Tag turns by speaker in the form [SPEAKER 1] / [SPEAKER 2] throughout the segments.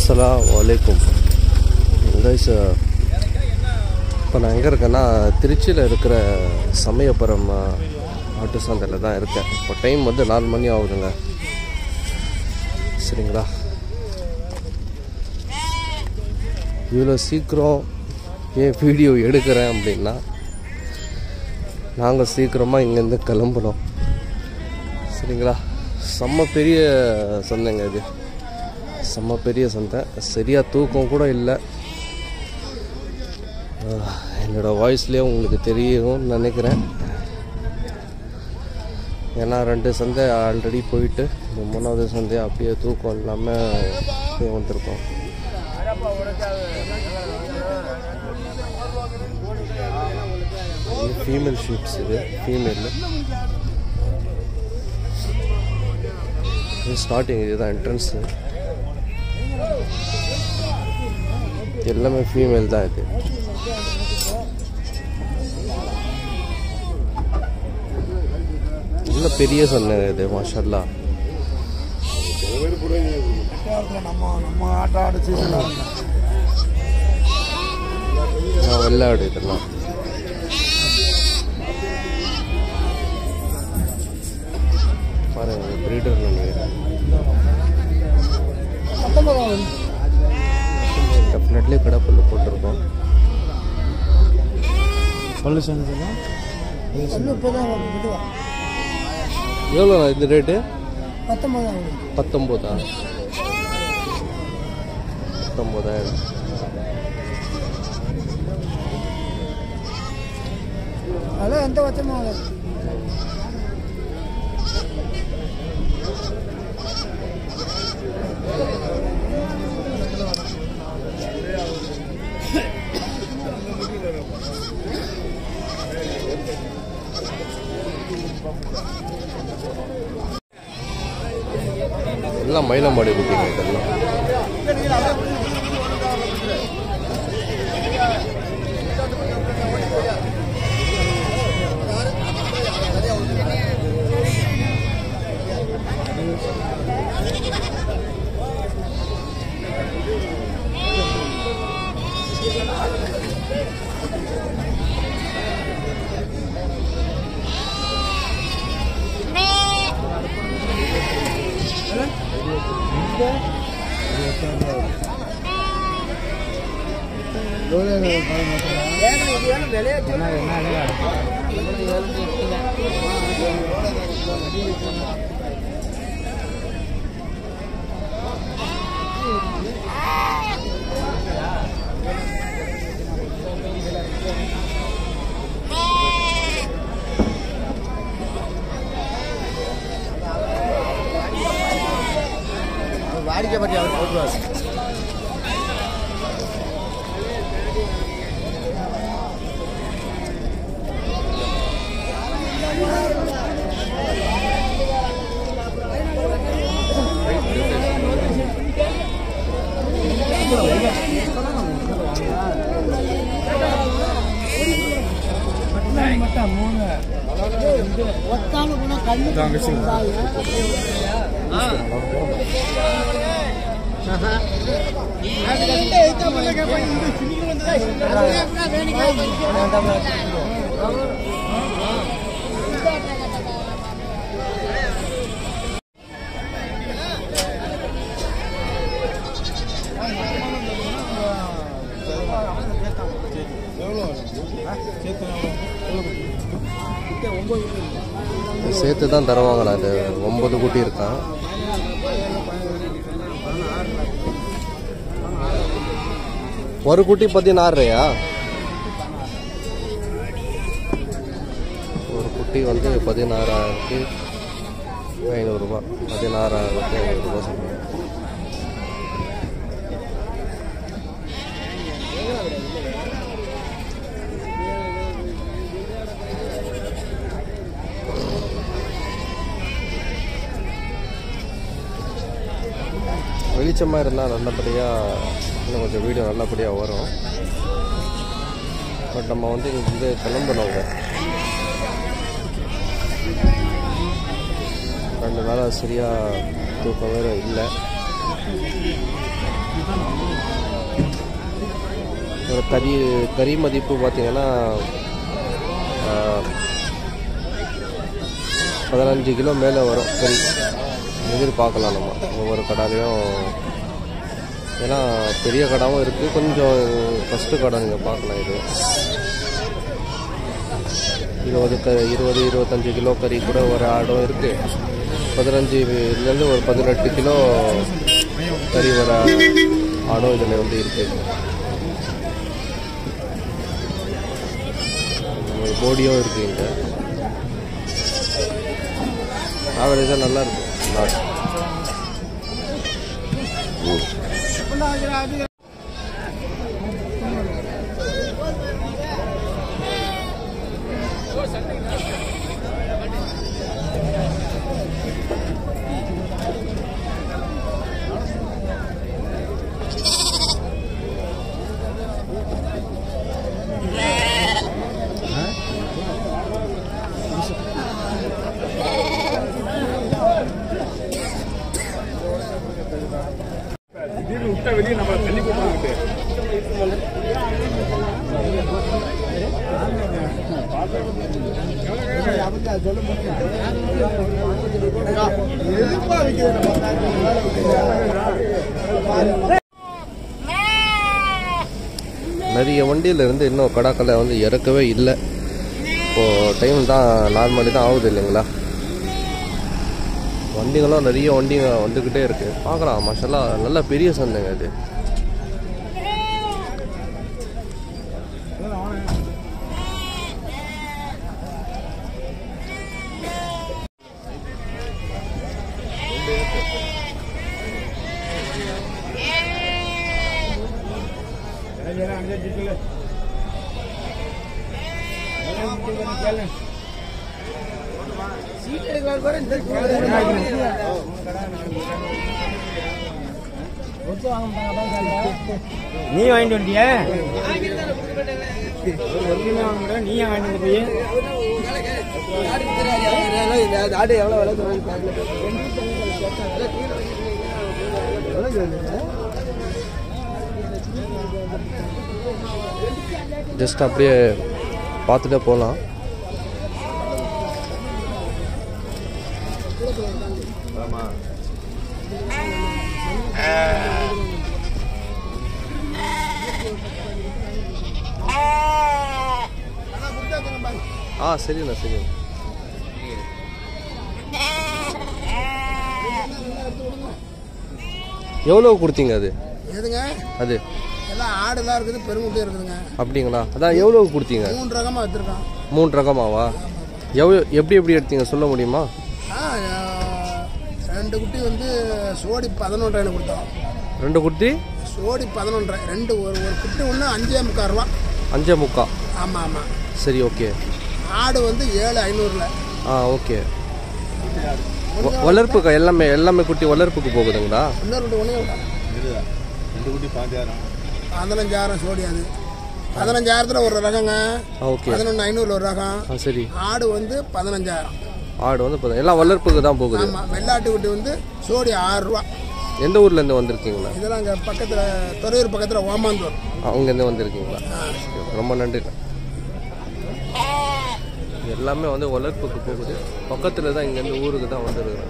[SPEAKER 1] அஸ்ஸலாம் வலைக்கும் கைஸ் இப்போ நான் எங்கே இருக்கேன்னா திருச்சியில் இருக்கிற சமயபுரம் ஆட்டு சந்தையில் தான் இருக்கேன் இப்போ டைம் வந்து நாலு மணி ஆகுதுங்க சரிங்களா இவ்வளோ சீக்கிரம் ஏன் வீடியோ எடுக்கிறேன் அப்படின்னா நாங்கள் சீக்கிரமாக இங்கேருந்து கிளம்புனோம் சரிங்களா செம்ம பெரிய சந்தைங்க இது செம்ம பெரிய சந்தை சரியாக தூக்கம் கூட இல்லை ஆஹ், என்னோட வாய்ஸ்லேயே உங்களுக்கு தெரியும்னு நினைக்கிறேன் ஏன்னா ரெண்டு சந்தை ஆல்ரெடி போயிட்டு இந்த மூணாவது சந்தை அப்படியே தூக்கம் இல்லாமல் அப்படியே வந்திருக்கோம் இது ஃபீமேல் ஷீப்ஸ் இது ஃபீமேல் இது ஸ்டார்டிங் இதுதான் என்ட்ரன்ஸு எல்லாமே ஃபீமேல் தான் இது நல்ல பெரிய சொன்ன இது மாஷல்லா
[SPEAKER 2] நம்ம நம்ம ஆட்ட ஆடு சீசன்
[SPEAKER 1] வெள்ளாடு இதெல்லாம் பாருங்க ப்ரீடர் நினைக்கிறேன் டெஃபினெட்லி கடப்புள்ள போட்டிருக்கோம்
[SPEAKER 2] பல்லு சேர்ந்ததுன்னா
[SPEAKER 1] எவ்வளோ இது ரேட்டு
[SPEAKER 3] பத்தொன்பதாம்
[SPEAKER 1] பத்தொம்போதா பத்தொம்போதாயிரம்
[SPEAKER 3] அதெல்லாம் எந்த வருஷமும் வராது
[SPEAKER 1] எல்லாம் மயிலம்பாடி குட்டிங்க இதெல்லாம்
[SPEAKER 2] வாடிக்கை பற்றி அவர் போட்டுருவார்
[SPEAKER 3] ஒத்தாலும் போனா கண்ணு
[SPEAKER 1] சேர்த்து தான் தருவாங்களா அது ஒம்பது குட்டி இருக்கான் ஒரு குட்டி பதினாறுயா ஒரு குட்டி வந்து பதினாறாயிரத்தி ஐநூறுரூபா பதினாறாயிரத்தி ஐநூறுரூபா சொல்லுவாங்க வெளிச்சமாக இருந்தால் நல்லபடியாக இன்னும் கொஞ்சம் வீடியோ நல்லபடியாக வரும் பட் நம்ம வந்து இங்கேருந்து கிளம்பணுங்க ரெண்டு நாளாக சரியாக தூக்கம் வேறு இல்லை ஒரு கறி கறி மதிப்பு பார்த்தீங்கன்னா ஆஹ், பதினஞ்சு கிலோ மேலே வரும் கறி எதிர்பார்க்கலாம் நம்ம ஒவ்வொரு கடாலையும் ஏன்னா பெரிய கடாவும் இருக்குது கொஞ்சம் ஃபஸ்ட்டு கடை நீங்கள் பார்க்கலாம் இது இருபது க இருபது இருபத்தஞ்சி கிலோ கறி கூட ஒரு ஆடும் இருக்குது பதினஞ்சுலேருந்து ஒரு பதினெட்டு கிலோ கறி வர ஆடும் இதில் வந்து இருக்குது போடியும் இருக்குது இங்கே ஆவரேஜாக நல்லா இருக்கு நாட் நிறைய வண்டியிலேருந்து இன்னும் கடாக்களை வந்து இறக்கவே இல்லை இப்போது டைம் தான் நாலு மணி தான் ஆகுது இல்லைங்களா வண்டிகளும் நிறைய வண்டிங்க வந்துக்கிட்டே இருக்கு பார்க்கலாம் மாஷல்லா நல்ல பெரிய சந்தைங்க இது
[SPEAKER 2] நீ வாங்கிட்டு வண்டியா ஒரிஜினல் வாங்க நீ வாங்கிட்டு வந்து போய்
[SPEAKER 1] ஜஸ்ட் அப்படியே பார்த்துட்டே போகலாம் ஆ சரிண்ணா சரிண்ணா எவ்வளோ கொடுத்தீங்க அது
[SPEAKER 2] எதுங்க
[SPEAKER 1] அது
[SPEAKER 2] எல்லாம் ஆடுலாம் இருக்குது பெருங்குட்டியும் இருக்குதுங்க
[SPEAKER 1] அப்படிங்களா அதான் எவ்வளோ கொடுத்தீங்க
[SPEAKER 2] மூணு ரகமாக வச்சுருக்கான்
[SPEAKER 1] மூணு ரகமாவா எவ்வளோ எப்படி எப்படி எடுத்தீங்க சொல்ல முடியுமா
[SPEAKER 2] ஆ ரெண்டு குட்டி வந்து சோடி பதினொன்றரை கொடுத்தோம்
[SPEAKER 1] ரெண்டு குட்டி
[SPEAKER 2] சோடி பதினொன்றரை ரெண்டு ஒரு ஒரு குட்டி ஒன்று அஞ்சே முக்கால் ரூபா
[SPEAKER 1] அஞ்சே முக்கா
[SPEAKER 2] ஆமாம் ஆமாம்
[SPEAKER 1] சரி ஓகே
[SPEAKER 2] ஆடு வந்து ஏழு ஐநூறுல
[SPEAKER 1] ஆ ஓகே வ- வளர்ப்புக்கா எல்லாமே எல்லாமே குட்டி வளர்ப்புக்கு போகுதுங்களா
[SPEAKER 2] இன்னொரு ரெண்டு ஒன்றே
[SPEAKER 4] ரெண்டு குட்டி பாஞ்சாயிரம்
[SPEAKER 2] பதினஞ்சாயிரம் சோடி அது பதினஞ்சாயிரத்தில் ஒரு ரகங்க
[SPEAKER 1] ஆ ஓகே
[SPEAKER 2] பதினொன்று ஐநூறுல ஒரு ரகம்
[SPEAKER 1] ஆ சரி
[SPEAKER 2] ஆடு வந்து பதினஞ்சாயிரம்
[SPEAKER 1] ஆடு வந்து பார்த்தா எல்லாம் வளர்ப்புக்கு தான் போகுது
[SPEAKER 2] ஆமாம் வெள்ளாட்டு குட்டி வந்து சோடி ஆறு ரூபா
[SPEAKER 1] எந்த ஊர்லேருந்து வந்திருக்கீங்களா
[SPEAKER 2] இதெல்லாம் அங்கே பக்கத்தில் துறையூர் பக்கத்தில் ஓமாந்தூர்
[SPEAKER 1] அங்கேருந்து வந்திருக்கீங்களா ரொம்ப நன்றி எல்லாமே வந்து வளர்ப்புக்கு போகுது பக்கத்தில் தான் இங்கேருந்து ஊருக்கு தான் வந்துருக்குறோம்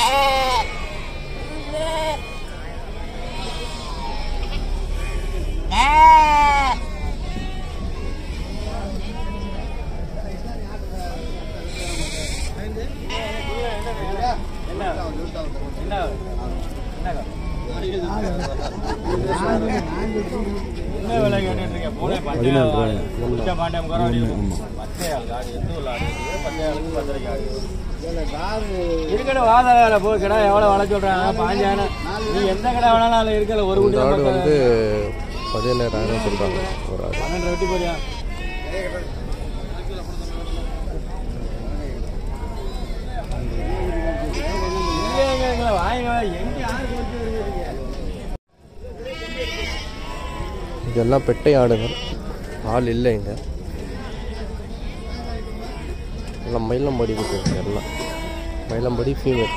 [SPEAKER 2] என்ன விலை கேட்டுட்டு இருக்கேன் போனே பதினேழு ரூபாய் குடிச்ச பாண்டே முக்கால் அடி இருக்கும் பத்தே ஆள் ஆடு எந்த ஒரு ஆடு இருக்குது பத்தே ஆளுக்கு பத்தரைக்கு ஆடு இருக்கட்டும் வாத வேலை போய் கடை எவ்வளோ வள சொல்றாங்க பாஞ்சாயிரம் நீ எந்த கடை வேணாலும் அதில் இருக்கல ஒரு குடி
[SPEAKER 1] இந்த ஆடு
[SPEAKER 2] தான்
[SPEAKER 1] வந்து பதினேழாயிரம் சொல்கிறாங்க ஒரு ஆடு
[SPEAKER 2] பன்னெண்டு வெட்டி போறியா இல்லைங்க வாங்க எங்க யாரு கொடுத்து இருக்கீங்க
[SPEAKER 1] இதெல்லாம் பெட்டை ஆடுகள் ஆள் இல்லை இங்க எல்லாம் மயிலம்படி இருக்குது எல்லாம் மயிலம்படி ஃபீமேல்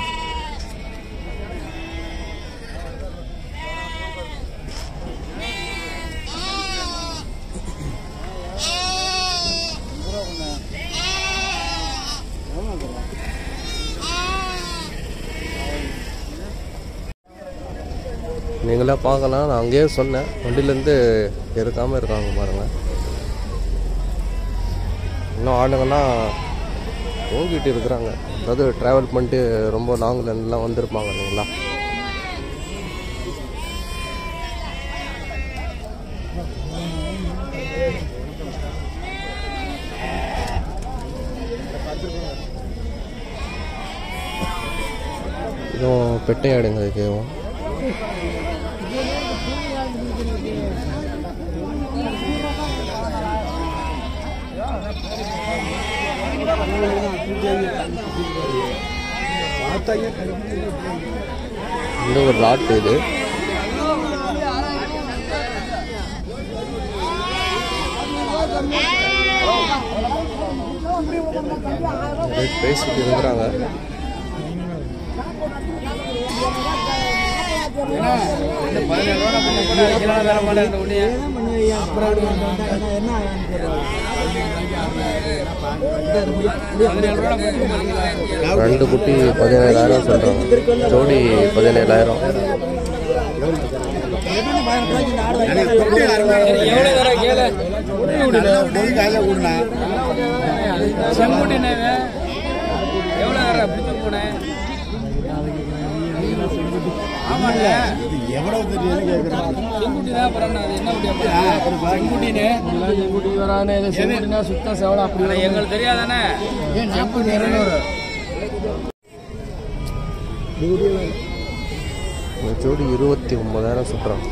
[SPEAKER 1] நீங்களே பார்க்கலாம் நான் அங்கேயே சொன்னேன் வண்டியிலேருந்து எடுக்காமல் இருக்காங்க பாருங்கள் இன்னும் ஆளுங்கெல்லாம் தூங்கிட்டு இருக்கிறாங்க அதாவது ட்ராவல் பண்ணிட்டு ரொம்ப லாங்லேருந்துலாம் வந்திருப்பாங்க இல்லைங்களா இதுவும் பெட்டை ஆடுங்க இதுவும் இந்த ஒரு லாட் இது ரேட் பேசிட்டு இருக்கிறாங்க ரெண்டு குட்டி பதினேழாயிரம் சொல்கிறாங்க ஜோடி பதினேழாயிரம்
[SPEAKER 4] எவ்வளவு தெரியும் கேட்குறேன்
[SPEAKER 2] எங்களுக்கு தெரியாதானே
[SPEAKER 1] இந்த ஜோடி இருபத்தி ஒன்பதாயிரம் சொல்கிறாங்க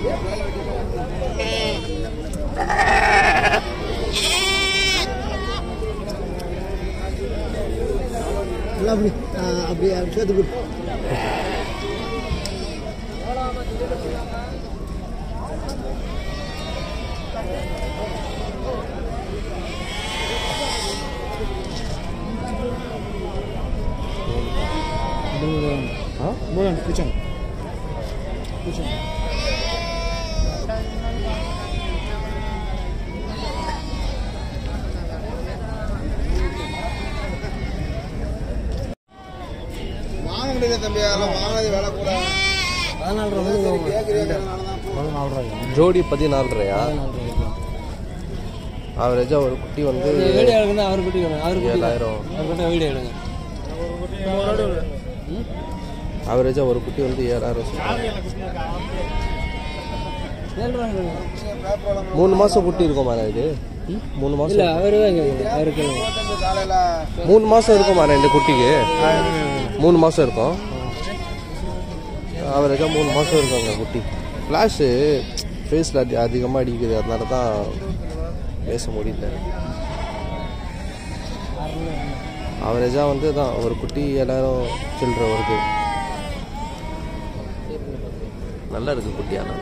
[SPEAKER 3] எல்லாம் அப்படி ஆ, அப்படி சேர்த்து கொடு
[SPEAKER 1] ஆ
[SPEAKER 3] மூலம் பிடிச்சாங்க
[SPEAKER 4] வாங்கினது தம்பி அதெல்லாம் வாங்கினது வேலை கூட
[SPEAKER 3] பதினாலு ரூபா வந்து
[SPEAKER 4] பதினாலு ரூபாய்
[SPEAKER 1] ஜோடி பதினாலரையா ஆவரேஜாக ஒரு குட்டி வந்து
[SPEAKER 3] வீடியோ எடுக்கணும் அவர் குட்டி அவர் குட்டி
[SPEAKER 1] ஏழாயிரம்
[SPEAKER 3] அவர் கிட்ட வீடியோ எடுங்க
[SPEAKER 1] ஆவரேஜாக ஒரு குட்டி வந்து ஏழாயிரம் சொல்கிறாங்க
[SPEAKER 3] ஏழு ரூபா
[SPEAKER 1] மூணு மாதம் குட்டி இருக்குமாண்ணா இது மூணு
[SPEAKER 3] இல்லை
[SPEAKER 1] மாதம்
[SPEAKER 3] அவர் தான் கேட்குது அவருக்கு
[SPEAKER 4] காலையில்
[SPEAKER 1] மூணு மாதம் இருக்குமாண்ணா இந்த குட்டிக்கு மூணு மாதம் இருக்கும் ஆவரேஜாக மூணு மாதம் இருக்குங்க குட்டி ஃப்ளாஷு ஃபேஸில் அதி அதிகமாக அடிக்குது அதனால தான் பேச முடியல ஆவரேஜாக வந்து தான் ஒரு குட்டி ஏழாயிரம் சில்லற வருது நல்லா இருக்கு குட்டி ஆனால்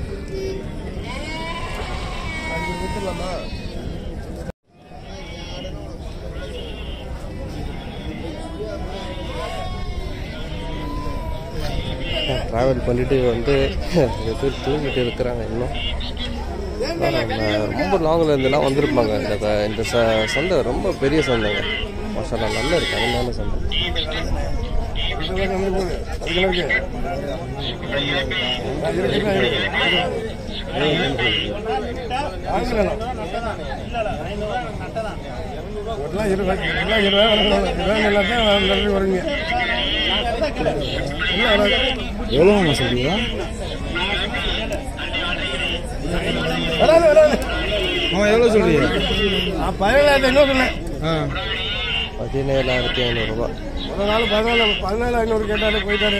[SPEAKER 1] ட்ராவல் பண்ணிட்டு வந்து நிறைய பேர் தூங்கிட்டு இருக்கிறாங்க இன்னும் ஆனா, ரொம்ப லாங்கில் இருந்தெல்லாம் வந்திருப்பாங்க இந்த க- இந்த ச சந்தை ரொம்ப பெரிய சந்தைங்க மசாலா நல்லா இருக்கு அருமையான சந்தை
[SPEAKER 4] எவ்வளோங்க சொல்றீங்க அவன் எவ்வளோ சொல்றீங்க
[SPEAKER 3] பதினேழாயிரத்தி ஐநூறு சொன்னேன்
[SPEAKER 4] ஆ
[SPEAKER 1] பதினேழாயிரத்தி ஐநூறுரூவா
[SPEAKER 3] ஒரு நாள் பதினாலு பதினேழு ஐநூறு கேட்டாரு போயிட்டாரு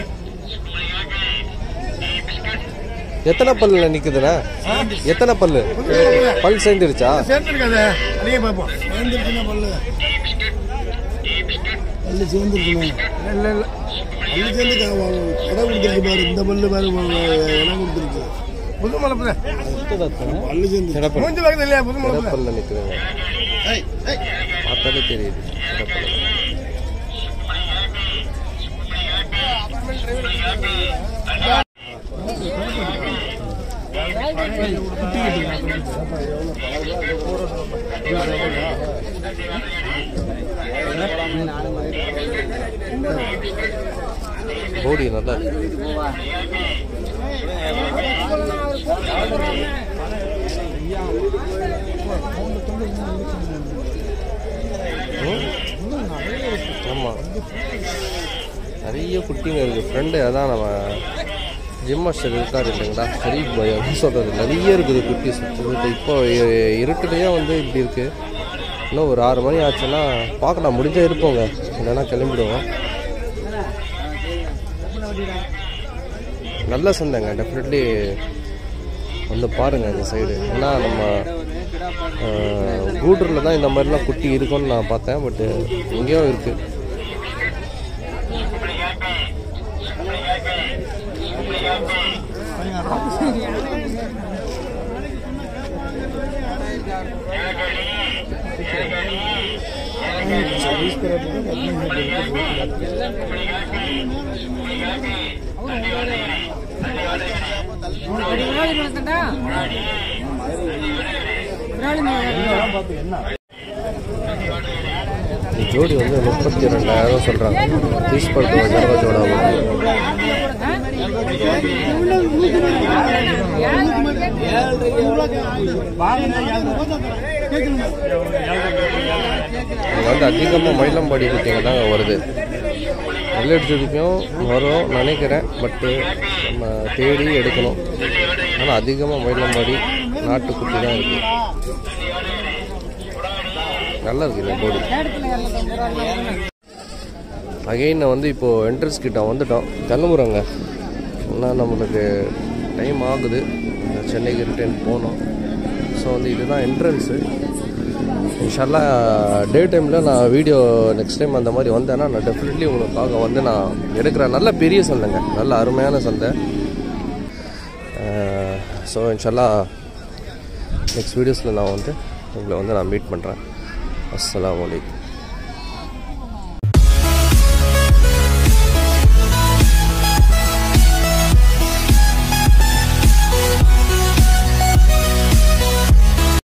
[SPEAKER 1] எத்தனை பல்லுல நிக்குதுண்ணா எத்தனை பல்லு பல் சேர்ந்துருச்சா
[SPEAKER 3] சேர்த்துருக்காது அதையும் பார்ப்போம் சேர்ந்துருக்குண்ணா பல்லு பல்லு சேர்ந்துருக்கணும் இல்லை இல்லை பல்லு சேர்ந்து கடை கொடுத்துருக்கு பாரு இந்த பல்லு பாரு இடம் கொடுத்துருக்கு புது மலப்புல பல்லு சேர்ந்து மூஞ்சி பக்கத்தில் இல்லையா புது மலப்புல
[SPEAKER 1] பல்ல நிக்குதுங்க பார்த்தாலே தெரியுது சிறப்பல்ல. போடி நல்லா இருக்கு ஆமாம் நிறைய குட்டிங்க இருக்குது ஃப்ரெண்டு அதான் நம்ம ஜிம் மாஸ்டர் இருக்கார் இல்லைங்களா ஷரீப் பாய் அப்படின்னு சொல்கிறது நிறைய இருக்குது குட்டி சுற்றி இப்போ இ- இருட்டுலேயே வந்து இப்படி இருக்குது இன்னும் ஒரு ஆறு மணி ஆச்சுன்னா பார்க்கலாம் முடிஞ்சா இருப்போங்க இல்லைன்னா கிளம்பிடுவோம் நல்ல சந்தைங்க டெஃபினெட்லி வந்து பாருங்கள் இந்த சைடு ஏன்னா நம்ம கூட்டூரில் தான் இந்த மாதிரிலாம் குட்டி இருக்கும்னு நான் பார்த்தேன் பட்டு இங்கேயும் இருக்குது இந்த ஜோடி வந்து முப்பத்தி ரெண்டாயிரம் சொல்கிறாங்க பீஸ் படுத்து வச்சு ஜோட இங்கே வந்து அதிகமாக மயிலம்பாடி குட்டிங்க தாங்க வருது வெள்ளட் ஜோடிக்கும் வரும் நினைக்கிறேன் பட்டு நம்ம தேடி எடுக்கணும் ஆனால் அதிகமாக மயிலம்பாடி நாட்டுக்குட்டி தான் இருக்குது நல்லா இருக்கு இந்த போடி அகைன் வந்து இப்போது என்ட்ரன்ஸ் கிட்ட வந்துட்டோம் கிளம்புறோங்க இன்னும் நம்மளுக்கு டைம் ஆகுது சென்னைக்கு ரிட்டர்ன் போகணும் ஸோ வந்து இதுதான் என்ட்ரன்ஸு இன்ஷால்லா டே டைமில் நான் வீடியோ நெக்ஸ்ட் டைம் அந்த மாதிரி வந்தேன்னா நான் டெஃபினெட்லி உங்களுக்காக வந்து நான் எடுக்கிறேன் நல்ல பெரிய சந்தைங்க நல்ல அருமையான சந்தை ஸோ இன்ஷால்லா நெக்ஸ்ட் வீடியோஸில் நான் வந்து உங்களை வந்து நான் மீட் பண்ணுறேன் அஸ்ஸலாமு அலைக்கும்